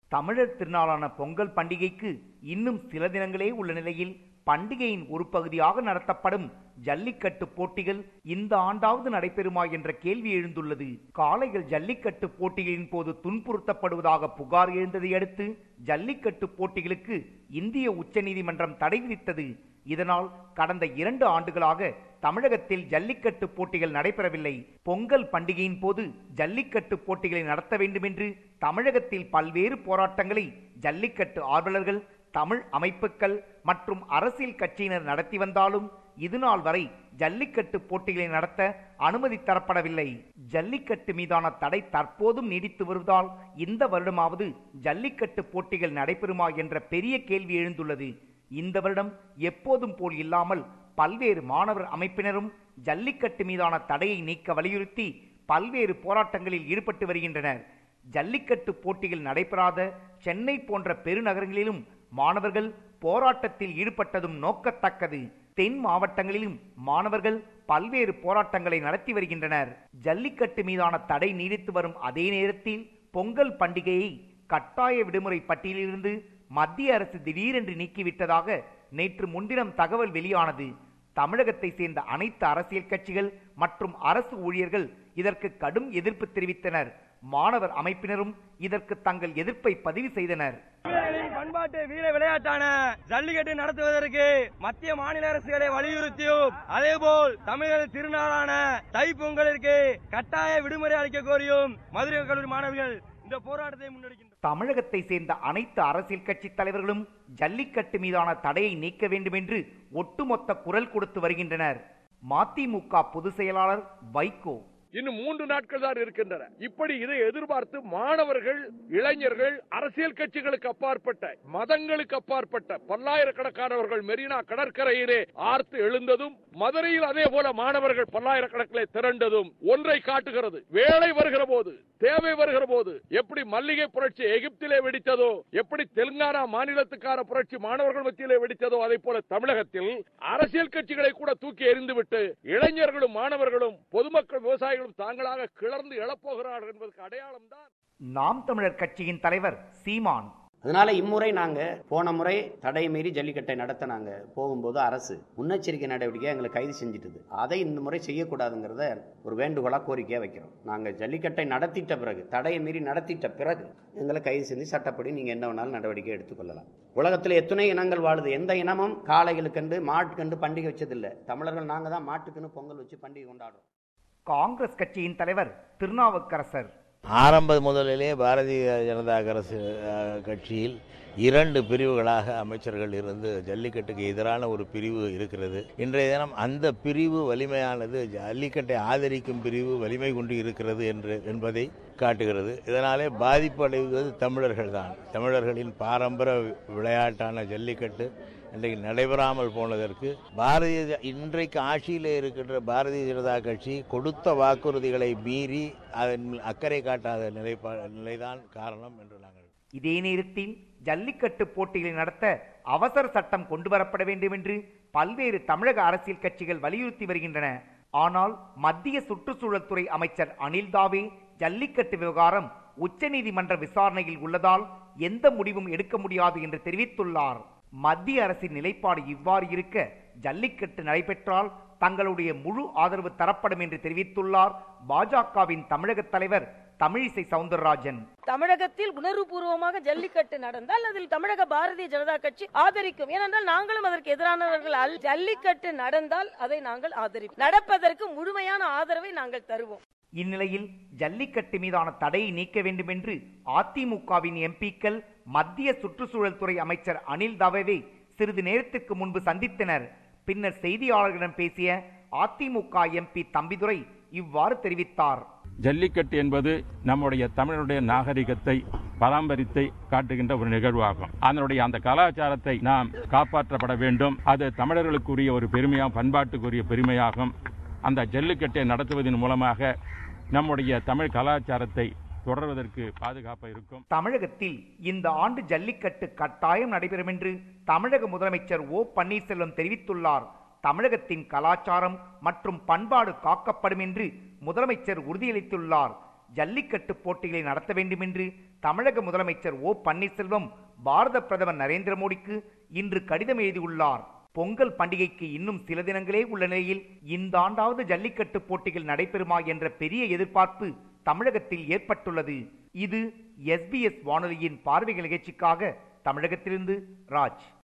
தமிழர் திருநாளான பொங்கல் பண்டிகைக்கு இன்னும் சில தினங்களே உள்ள நிலையில் பண்டிகையின் ஒரு பகுதியாக நடத்தப்படும் ஜல்லிக்கட்டு போட்டிகள் இந்த ஆண்டாவது நடைபெறுமா என்ற கேள்வி எழுந்துள்ளது காளைகள் ஜல்லிக்கட்டு போட்டிகளின் போது துன்புறுத்தப்படுவதாக புகார் எழுந்ததை அடுத்து ஜல்லிக்கட்டு போட்டிகளுக்கு இந்திய உச்சநீதிமன்றம் தடை விதித்தது இதனால் கடந்த இரண்டு ஆண்டுகளாக தமிழகத்தில் ஜல்லிக்கட்டு போட்டிகள் நடைபெறவில்லை பொங்கல் பண்டிகையின் போது ஜல்லிக்கட்டு போட்டிகளை நடத்த வேண்டும் என்று தமிழகத்தில் பல்வேறு போராட்டங்களை ஜல்லிக்கட்டு ஆர்வலர்கள் தமிழ் அமைப்புகள் மற்றும் அரசியல் கட்சியினர் நடத்தி வந்தாலும் இதுநாள் வரை ஜல்லிக்கட்டு போட்டிகளை நடத்த அனுமதி தரப்படவில்லை ஜல்லிக்கட்டு மீதான தடை தற்போதும் நீடித்து வருவதால் இந்த வருடமாவது ஜல்லிக்கட்டு போட்டிகள் நடைபெறுமா என்ற பெரிய கேள்வி எழுந்துள்ளது இந்த வருடம் எப்போதும் போல் இல்லாமல் பல்வேறு மாணவர் அமைப்பினரும் ஜல்லிக்கட்டு மீதான தடையை நீக்க வலியுறுத்தி பல்வேறு போராட்டங்களில் ஈடுபட்டு வருகின்றனர் ஜல்லிக்கட்டு போட்டிகள் நடைபெறாத சென்னை போன்ற பெருநகரங்களிலும் மாணவர்கள் போராட்டத்தில் ஈடுபட்டதும் நோக்கத்தக்கது தென் மாவட்டங்களிலும் மாணவர்கள் பல்வேறு போராட்டங்களை நடத்தி வருகின்றனர் ஜல்லிக்கட்டு மீதான தடை நீடித்து வரும் அதே நேரத்தில் பொங்கல் பண்டிகையை கட்டாய விடுமுறை பட்டியலிலிருந்து மத்திய அரசு திடீரென்று நீக்கிவிட்டதாக நேற்று முன்தினம் தகவல் வெளியானது தமிழகத்தை சேர்ந்த அனைத்து அரசியல் கட்சிகள் மற்றும் அரசு ஊழியர்கள் இதற்கு கடும் எதிர்ப்பு தெரிவித்தனர் மாணவர் அமைப்பினரும் இதற்கு தங்கள் எதிர்ப்பை பதிவு செய்தனர் வீரர்களின் பண்பாட்டு வீர விளையாட்டான ஜல்லிக்கட்டு நடத்துவதற்கு மத்திய மாநில அரசுகளை வலியுறுத்தியும் அதேபோல் தமிழர் திருநாளான தைப்பொங்கலிற்கு கட்டாய விடுமுறை அளிக்க கோரியும் மதுரை கல்லூரி மாணவர்கள் இந்த போராட்டத்தை முன்னெடுக்கின்றனர் தமிழகத்தை சேர்ந்த அனைத்து அரசியல் கட்சி தலைவர்களும் ஜல்லிக்கட்டு மீதான தடையை நீக்க வேண்டும் என்று ஒட்டுமொத்த குரல் கொடுத்து வருகின்றனர் மதிமுக பொதுச் செயலாளர் வைகோ இன்னும் மூன்று நாட்கள் தான் இருக்கின்றன இப்படி இதை எதிர்பார்த்து மாணவர்கள் இளைஞர்கள் அரசியல் கட்சிகளுக்கு அப்பாற்பட்ட மதங்களுக்கு அப்பாற்பட்ட பல்லாயிரக்கணக்கானவர்கள் மெரினா கடற்கரையிலே ஆர்த்து எழுந்ததும் மதுரையில் அதே போல மாணவர்கள் பல்லாயிரக்கணக்கிலே திரண்டதும் ஒன்றை காட்டுகிறது வேலை வருகிற போது தேவை வருகிற போது எப்படி மல்லிகை புரட்சி எகிப்திலே வெடித்ததோ எப்படி தெலுங்கானா மாநிலத்துக்கான புரட்சி மாணவர்கள் மத்தியிலே வெடித்ததோ அதை போல தமிழகத்தில் அரசியல் கட்சிகளை கூட தூக்கி எறிந்துவிட்டு இளைஞர்களும் மாணவர்களும் பொதுமக்கள் விவசாயிகளும் தாங்களாக கிளர்ந்து எழப்போகிறார்கள் என்பதற்கு அடையாளம் தான் நாம் தமிழர் கட்சியின் தலைவர் சீமான் அதனால இம்முறை நாங்க போன முறை தடை மீறி ஜல்லிக்கட்டை நடத்த நாங்க போகும்போது அரசு முன்னெச்சரிக்கை நடவடிக்கை எங்களை கைது செஞ்சிட்டது அதை இந்த முறை செய்யக்கூடாதுங்கிறத ஒரு வேண்டுகோளா கோரிக்கையா வைக்கிறோம் நாங்க ஜல்லிக்கட்டை நடத்திட்ட பிறகு தடையை மீறி நடத்திட்ட பிறகு எங்களை கைது செஞ்சு சட்டப்படி நீங்க என்ன வேணாலும் நடவடிக்கை எடுத்துக்கொள்ளலாம் உலகத்தில் எத்தனை இனங்கள் வாழுது எந்த இனமும் காளைகளுக்கண்டு மாட்டுக்கண்டு பண்டிகை வச்சதில்லை தமிழர்கள் நாங்க தான் மாட்டுக்குன்னு பொங்கல் வச்சு பண்டிகை கொண்டாடுறோம் காங்கிரஸ் கட்சியின் தலைவர் திருநாவுக்கரசர் ஆரம்ப முதலிலே பாரதிய ஜனதா அரசு அஹ், கட்சியில் இரண்டு பிரிவுகளாக அமைச்சர்கள் இருந்து ஜல்லிக்கட்டுக்கு எதிரான ஒரு பிரிவு இருக்கிறது இன்றைய தினம் அந்த பிரிவு வலிமையானது ஜல்லிக்கட்டை ஆதரிக்கும் பிரிவு வலிமை கொண்டு இருக்கிறது என்று என்பதை காட்டுகிறது இதனாலே பாதிப்பு அடைவது தமிழர்கள் தான் தமிழர்களின் பாரம்பரிய விளையாட்டான ஜல்லிக்கட்டு இன்றைக்கு நடைபெறாமல் போனதற்கு பாரதிய ஜ- இன்றைக்கு ஆட்சியில் இருக்கின்ற பாரதிய ஜனதா கட்சி கொடுத்த வாக்குறுதிகளை மீறி அதன் மேல் அக்கறை காட்டாத நிலைப்பா நிலைதான் காரணம் என்று நாங்கள் இதே நேரத்தில் ஜல்லிக்கட்டு போட்டிகளை நடத்த அவசர சட்டம் கொண்டு வரப்பட வேண்டும் என்று பல்வேறு தமிழக அரசியல் கட்சிகள் வலியுறுத்தி வருகின்றன ஆனால் மத்திய சுற்றுச்சூழல் துறை அமைச்சர் அனில் தாவே ஜல்லிக்கட்டு விவகாரம் உச்சநீதிமன்ற விசாரணையில் உள்ளதால் எந்த முடிவும் எடுக்க முடியாது என்று தெரிவித்துள்ளார் மத்திய அரசின் நிலைப்பாடு இவ்வாறு இருக்க ஜல்லிக்கட்டு நடைபெற்றால் தங்களுடைய முழு ஆதரவு தரப்படும் என்று தெரிவித்துள்ளார் பாஜகவின் தமிழக தலைவர் தமிழிசை சவுந்தரராஜன் தமிழகத்தில் உணர்வுபூர்வமாக ஜல்லிக்கட்டு நடந்தால் அதில் தமிழக பாரதிய ஜனதா கட்சி ஆதரிக்கும் ஏனென்றால் நாங்களும் அதற்கு எதிரானவர்கள் அல்ல ஜல்லிக்கட்டு நடந்தால் அதை நாங்கள் ஆதரிப்போம் நடப்பதற்கு முழுமையான ஆதரவை நாங்கள் தருவோம் இந்நிலையில் ஜல்லிக்கட்டு மீதான தடையை நீக்க வேண்டும் என்று அதிமுகவின் எம்பிக்கள் மத்திய சுற்றுச்சூழல் துறை அமைச்சர் அனில் தவேவை சிறிது நேரத்திற்கு முன்பு சந்தித்தனர் பின்னர் செய்தியாளர்களிடம் பேசிய அதிமுக எம்பி தம்பிதுரை இவ்வாறு தெரிவித்தார் ஜல்லிக்கட்டு என்பது நம்முடைய தமிழருடைய நாகரிகத்தை பராமரித்தை காட்டுகின்ற ஒரு நிகழ்வாகும் அதனுடைய அந்த கலாச்சாரத்தை நாம் காப்பாற்றப்பட வேண்டும் அது தமிழர்களுக்குரிய ஒரு பெருமையாகும் பண்பாட்டுக்குரிய பெருமையாகும் அந்த ஜல்லிக்கட்டை நடத்துவதன் மூலமாக நம்முடைய தமிழ் கலாச்சாரத்தை தொடர்வதற்கு பாதுகாப்பு இருக்கும் தமிழகத்தில் இந்த ஆண்டு ஜல்லிக்கட்டு கட்டாயம் நடைபெறும் என்று தமிழக முதலமைச்சர் ஓ பன்னீர்செல்வம் தெரிவித்துள்ளார் தமிழகத்தின் கலாச்சாரம் மற்றும் பண்பாடு காக்கப்படும் என்று முதலமைச்சர் உறுதியளித்துள்ளார் ஜல்லிக்கட்டு போட்டிகளை நடத்த வேண்டும் என்று தமிழக முதலமைச்சர் ஓ பன்னீர்செல்வம் பாரத பிரதமர் நரேந்திர மோடிக்கு இன்று கடிதம் எழுதியுள்ளார் பொங்கல் பண்டிகைக்கு இன்னும் சில தினங்களே உள்ள நிலையில் இந்த ஆண்டாவது ஜல்லிக்கட்டு போட்டிகள் நடைபெறுமா என்ற பெரிய எதிர்பார்ப்பு தமிழகத்தில் ஏற்பட்டுள்ளது இது எஸ்பிஎஸ் வானொலியின் பார்வைகள் நிகழ்ச்சிக்காக தமிழகத்திலிருந்து ராஜ்